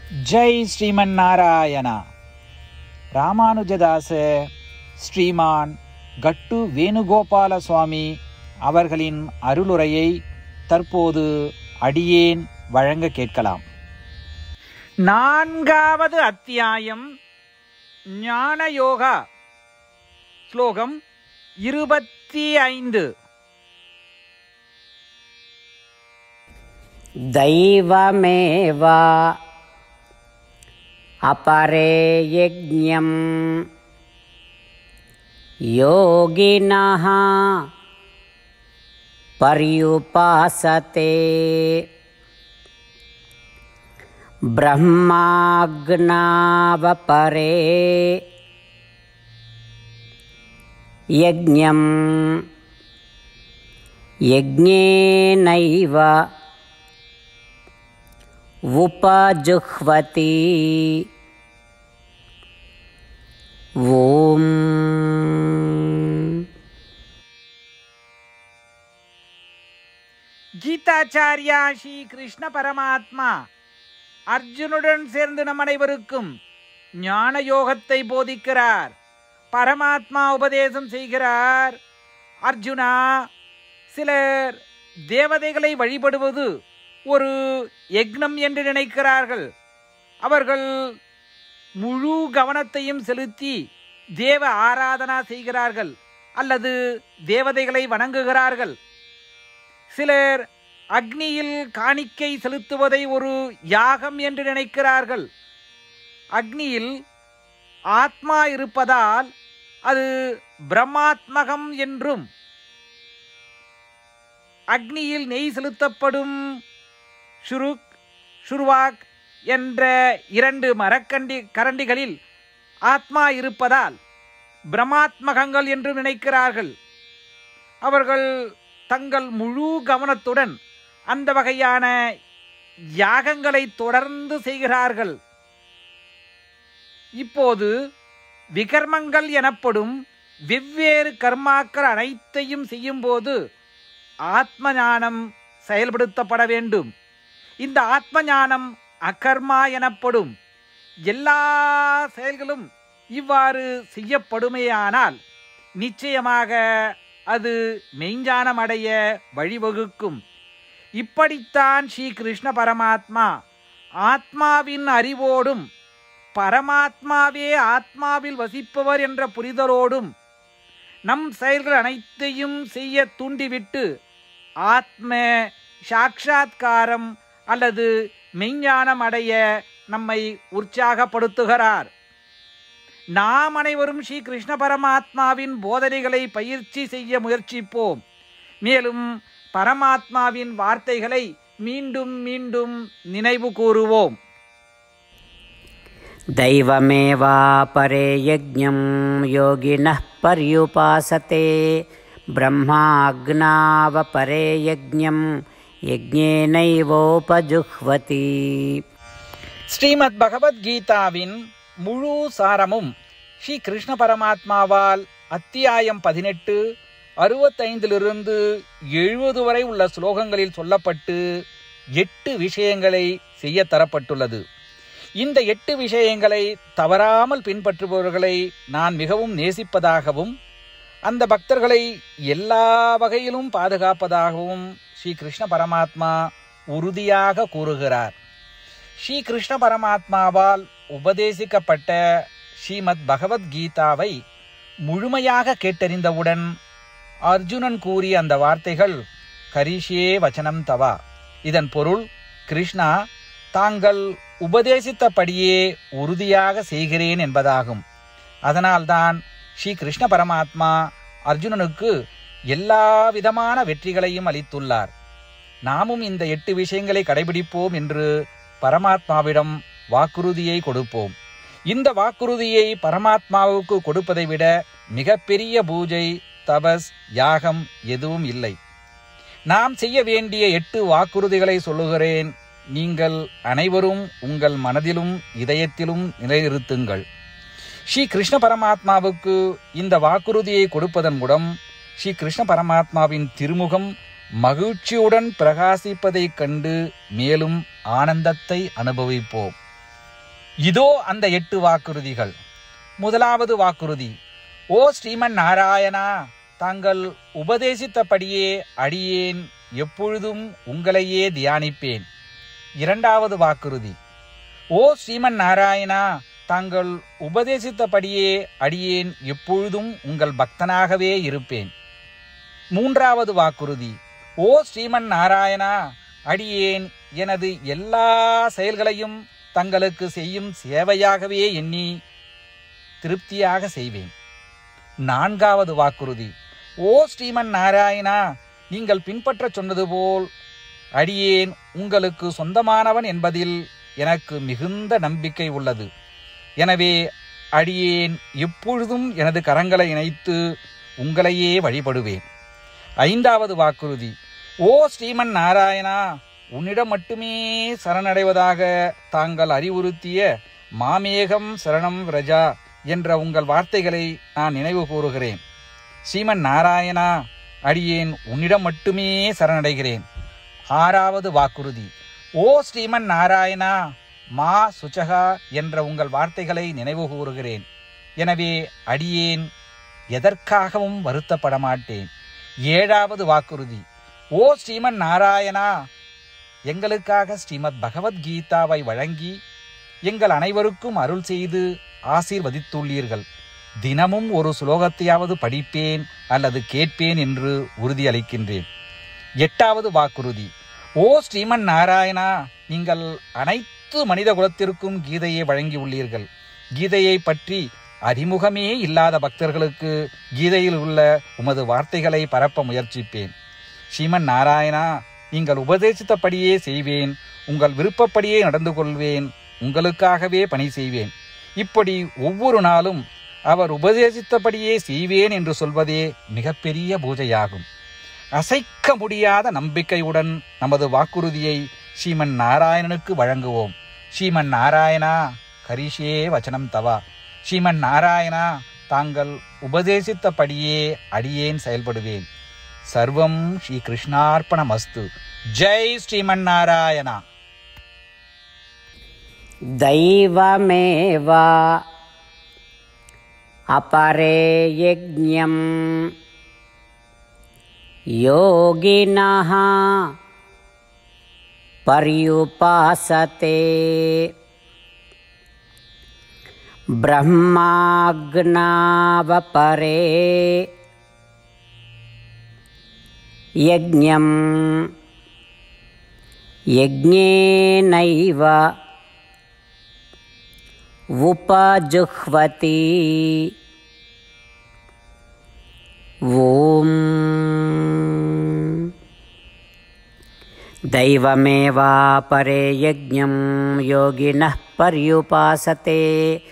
ஜெய் ஸ்ரீமன் நாராயணா ராமானுஜதாச ஸ்ரீமான் கட்டு வேணுகோபால சுவாமி அவர்களின் அருளுரையை தற்போது அடியேன் வழங்க கேட்கலாம் நான்காவது அத்தியாயம் ஞான யோகா ஸ்லோகம் இருபத்தி ஐந்து दैवमेव अपरे यज्ञं योगिनः पर्युपासते ब्रह्माग्नावपरे यज्ञं यज्ञेनैव उपजुह्वति ॐ கீதாச்சாரியா ஸ்ரீ கிருஷ்ண பரமாத்மா அர்ஜுனுடன் சேர்ந்து நம் அனைவருக்கும் ஞான யோகத்தை போதிக்கிறார் பரமாத்மா உபதேசம் செய்கிறார் அர்ஜுனா சிலர் தேவதைகளை வழிபடுவது ஒரு யக்னம் என்று நினைக்கிறார்கள் அவர்கள் முழு கவனத்தையும் செலுத்தி தேவ ஆராதனா செய்கிறார்கள் அல்லது தேவதைகளை வணங்குகிறார்கள் சிலர் அக்னியில் காணிக்கை செலுத்துவதை ஒரு யாகம் என்று நினைக்கிறார்கள் அக்னியில் ஆத்மா இருப்பதால் அது பிரம்மாத்மகம் என்றும் அக்னியில் நெய் செலுத்தப்படும் ஷுருக் ஷுர்வாக் என்ற இரண்டு மரக்கண்டி கரண்டிகளில் ஆத்மா இருப்பதால் பிரம்மாத்மகங்கள் என்று நினைக்கிறார்கள் அவர்கள் தங்கள் முழு கவனத்துடன் அந்த வகையான யாகங்களை தொடர்ந்து செய்கிறார்கள் இப்போது விகர்மங்கள் எனப்படும் வெவ்வேறு கர்மாக்கள் அனைத்தையும் செய்யும்போது ஆத்ம ஞானம் செயல்படுத்தப்பட வேண்டும் இந்த ஆத்ம ஞானம் அகர்மா எனப்படும் எல்லா செயல்களும் இவ்வாறு செய்யப்படுமேயானால் நிச்சயமாக அது மெய்ஞானம் அடைய வழிவகுக்கும் இப்படித்தான் ஸ்ரீ கிருஷ்ண பரமாத்மா ஆத்மாவின் அறிவோடும் பரமாத்மாவே ஆத்மாவில் வசிப்பவர் என்ற புரிதலோடும் நம் செயல்கள் அனைத்தையும் செய்ய தூண்டிவிட்டு ஆத்ம சாட்சாத்காரம் அல்லது மெய்ஞானம் அடைய நம்மை உற்சாகப்படுத்துகிறார் நாம் அனைவரும் ஸ்ரீ கிருஷ்ண பரமாத்மாவின் போதனைகளை பயிற்சி செய்ய முயற்சிப்போம் மேலும் பரமாத்மாவின் வார்த்தைகளை மீண்டும் மீண்டும் நினைவு கூறுவோம் दैवमेवापरे यज्ञं योगिनः पर्युपासते ब्रह्माग्नावपरे यज्ञं यज्ञेनैवोपजुह्वति ஸ்ரீமத் பகவத்கீதாவின் முழு சாரமும் ஸ்ரீ கிருஷ்ண பரமாத்மாவால் அத்தியாயம் பதினெட்டு அறுபத்தைந்திலிருந்து எழுபது வரை உள்ள ஸ்லோகங்களில் சொல்லப்பட்டு எட்டு விஷயங்களை செய்ய தரப்பட்டுள்ளது இந்த எட்டு விஷயங்களை தவறாமல் பின்பற்றுபவர்களை நான் மிகவும் நேசிப்பதாகவும் அந்த பக்தர்களை எல்லா வகையிலும் பாதுகாப்பதாகவும் ஸ்ரீ கிருஷ்ண பரமாத்மா உறுதியாக கூறுகிறார் ஸ்ரீ கிருஷ்ண பரமாத்மாவால் உபதேசிக்கப்பட்ட ஸ்ரீமத் பகவத்கீதாவை முழுமையாக கேட்டறிந்தவுடன் அர்ஜுனன் கூறிய அந்த வார்த்தைகள் கரிஷே வச்சனம் தவா இதன் பொருள் கிருஷ்ணா தாங்கள் உபதேசித்தபடியே உறுதியாக செய்கிறேன் என்பதாகும் அதனால்தான் ஸ்ரீ கிருஷ்ண பரமாத்மா அர்ஜுனனுக்கு எல்லா விதமான வெற்றிகளையும் அளித்துள்ளார் நாமும் இந்த எட்டு விஷயங்களை கடைபிடிப்போம் என்று பரமாத்மாவிடம் வாக்குறுதியை கொடுப்போம் இந்த வாக்குறுதியை பரமாத்மாவுக்கு கொடுப்பதை விட மிகப்பெரிய பூஜை தபஸ் யாகம் எதுவும் இல்லை நாம் செய்ய வேண்டிய எட்டு வாக்குறுதிகளை சொல்லுகிறேன் நீங்கள் அனைவரும் உங்கள் மனதிலும் இதயத்திலும் நிலைநிறுத்துங்கள் ஸ்ரீ கிருஷ்ண பரமாத்மாவுக்கு இந்த வாக்குறுதியை கொடுப்பதன் மூலம் ஸ்ரீ கிருஷ்ண பரமாத்மாவின் திருமுகம் மகிழ்ச்சியுடன் பிரகாசிப்பதைக் கண்டு மேலும் ஆனந்தத்தை அனுபவிப்போம் இதோ அந்த எட்டு வாக்குறுதிகள் முதலாவது வாக்குறுதி ஓ ஸ்ரீமன் நாராயணா தாங்கள் உபதேசித்தபடியே அடியேன் எப்பொழுதும் உங்களையே தியானிப்பேன் இரண்டாவது வாக்குறுதி ஓ ஸ்ரீமன் நாராயணா தாங்கள் உபதேசித்தபடியே அடியேன் எப்பொழுதும் உங்கள் பக்தனாகவே இருப்பேன் மூன்றாவது வாக்குறுதி ஓ ஸ்ரீமன் நாராயணா அடியேன் எனது எல்லா செயல்களையும் தங்களுக்கு செய்யும் சேவையாகவே எண்ணி திருப்தியாக செய்வேன் நான்காவது வாக்குறுதி ஓ ஸ்ரீமன் நாராயணா நீங்கள் பின்பற்றச் சொன்னது போல் அடியேன் உங்களுக்கு சொந்தமானவன் என்பதில் எனக்கு மிகுந்த நம்பிக்கை உள்ளது எனவே அடியேன் எப்பொழுதும் எனது கரங்களை இணைத்து உங்களையே வழிபடுவேன் ஐந்தாவது வாக்குறுதி ஓ ஸ்ரீமன் நாராயணா உன்னிடம் மட்டுமே சரணடைவதாக தாங்கள் அறிவுறுத்திய மாமேகம் சரணம் ரஜா என்ற உங்கள் வார்த்தைகளை நான் நினைவு கூறுகிறேன் ஸ்ரீமன் நாராயணா அடியேன் உன்னிடம் மட்டுமே சரணடைகிறேன் ஆறாவது வாக்குறுதி ஓ ஸ்ரீமன் நாராயணா மா சுச்சகா என்ற உங்கள் வார்த்தைகளை நினைவு கூறுகிறேன் எனவே அடியேன் எதற்காகவும் வருத்தப்பட மாட்டேன் ஏழாவது வாக்குறுதி ஓ ஸ்ரீமன் நாராயணா எங்களுக்காக ஸ்ரீமத் பகவத்கீதாவை வழங்கி எங்கள் அனைவருக்கும் அருள் செய்து ஆசீர்வதித்துள்ளீர்கள் தினமும் ஒரு சுலோகத்தையாவது படிப்பேன் அல்லது கேட்பேன் என்று உறுதியளிக்கின்றேன் எட்டாவது வாக்குறுதி ஓ ஸ்ரீமன் நாராயணா நீங்கள் அனைத்து மனித குலத்திற்கும் கீதையை வழங்கியுள்ளீர்கள் கீதையை பற்றி அறிமுகமே இல்லாத பக்தர்களுக்கு கீதையில் உள்ள உமது வார்த்தைகளை பரப்ப முயற்சிப்பேன் ஸ்ரீமன் நாராயணா நீங்கள் உபதேசித்தபடியே செய்வேன் உங்கள் விருப்பப்படியே நடந்து கொள்வேன் உங்களுக்காகவே பணி செய்வேன் இப்படி ஒவ்வொரு நாளும் அவர் உபதேசித்தபடியே செய்வேன் என்று சொல்வதே மிகப்பெரிய பூஜையாகும் அசைக்க முடியாத நம்பிக்கையுடன் நமது வாக்குறுதியை ஸ்ரீமன் நாராயணனுக்கு வழங்குவோம் ஸ்ரீமன் நாராயணா கரிஷே வச்சனம் தவா ஸ்ரீமன் நாராயணா தாங்கள் உபதேசித்தபடியே அடியேன் செயல்படுவேன் சர்வம் ஸ்ரீ கிருஷ்ணார்ப்பணமஸ்து ஜெய் ஸ்ரீமன் நாராயணா दैवमेव अपरे यज्ञं योगिनः पर्युपासते ब्रह्माग्नावपरे यज्ञं यज्ञेनैव उपजुह्वति ॐ दैवमेवापरे यज्ञं योगिनः पर्युपासते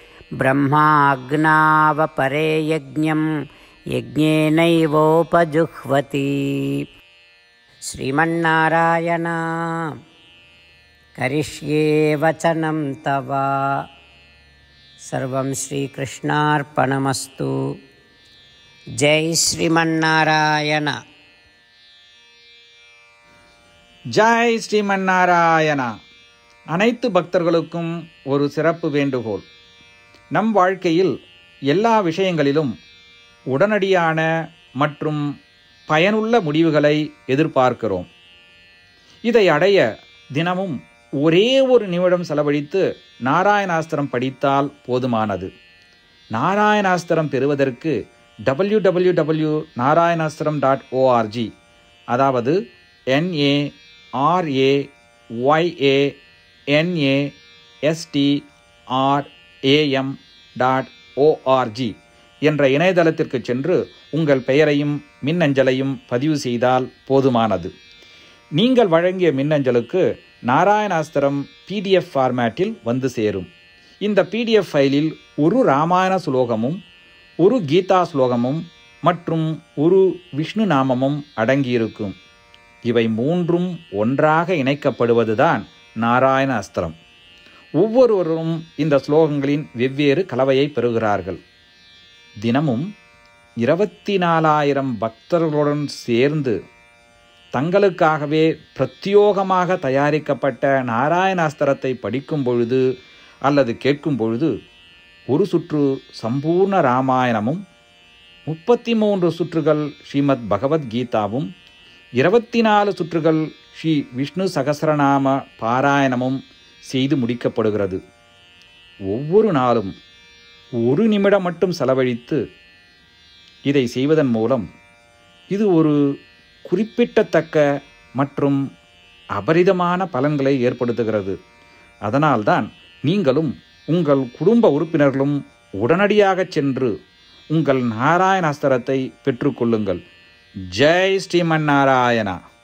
ब्रह्माग्नावपरे यज्ञं यज्ञेनैवोपजुह्वति श्रीमन्नारायण करिष्ये वचनं तव सर्वं श्रीकृष्णार्पणमस्तु जय श्रीमन्नारायण ஜெய் ஸ்ரீமன் நாராயணா அனைத்து பக்தர்களுக்கும் ஒரு சிறப்பு வேண்டுகோள் நம் வாழ்க்கையில் எல்லா விஷயங்களிலும் உடனடியான மற்றும் பயனுள்ள முடிவுகளை எதிர்பார்க்கிறோம் இதை அடைய தினமும் ஒரே ஒரு நிமிடம் செலவழித்து நாராயணாஸ்திரம் படித்தால் போதுமானது நாராயணாஸ்திரம் பெறுவதற்கு W W W Narayanastram dot ORG அதாவது NA RA YA NA ST RAM dot ORG என்ற இணையதளத்திற்கு சென்று உங்கள் பெயரையும் மின்னஞ்சலையும் பதிவு செய்தால் போதுமானது நீங்கள் வழங்கிய மின்னஞ்சலுக்கு நாராயணாஸ்திரம் பிடிஎஃப் ஃபார்மேட்டில் வந்து சேரும் இந்த பிடிஎஃப் ஃபைலில் ஒரு ராமாயண சுலோகமும் ஒரு கீதா ஸ்லோகமும் மற்றும் ஒரு விஷ்ணு நாமமும் அடங்கியிருக்கும் இவை மூன்றும் ஒன்றாக இணைக்கப்படுவதுதான் நாராயண அஸ்திரம் ஒவ்வொருவரும் இந்த ஸ்லோகங்களின் வெவ்வேறு கலவையை பெறுகிறார்கள் தினமும் இருபத்தி நாலாயிரம் பக்தர்களுடன் சேர்ந்து தங்களுக்காகவே பிரத்யோகமாக தயாரிக்கப்பட்ட நாராயணாஸ்திரத்தை படிக்கும் பொழுது அல்லது கேட்கும் பொழுது ஒரு சுற்று சம்பூர்ண ராமாயணமும் முப்பத்தி மூன்று சுற்றுகள் ஸ்ரீமத் பகவத்கீதாவும் இருபத்தி நாலு சுற்றுகள் ஸ்ரீ விஷ்ணு சகசரநாம பாராயணமும் செய்து முடிக்கப்படுகிறது ஒவ்வொரு நாளும் ஒரு நிமிடம் மட்டும் செலவழித்து இதை செய்வதன் மூலம் இது ஒரு குறிப்பிட்டத்தக்க மற்றும் அபரிதமான பலன்களை ஏற்படுத்துகிறது அதனால்தான் நீங்களும் உங்கள் குடும்ப உறுப்பினர்களும் உடனடியாக சென்று உங்கள் நாராயண அஸ்திரத்தை பெற்றுக்கொள்ளுங்கள் ஜெய் ஸ்ரீமன் நாராயணா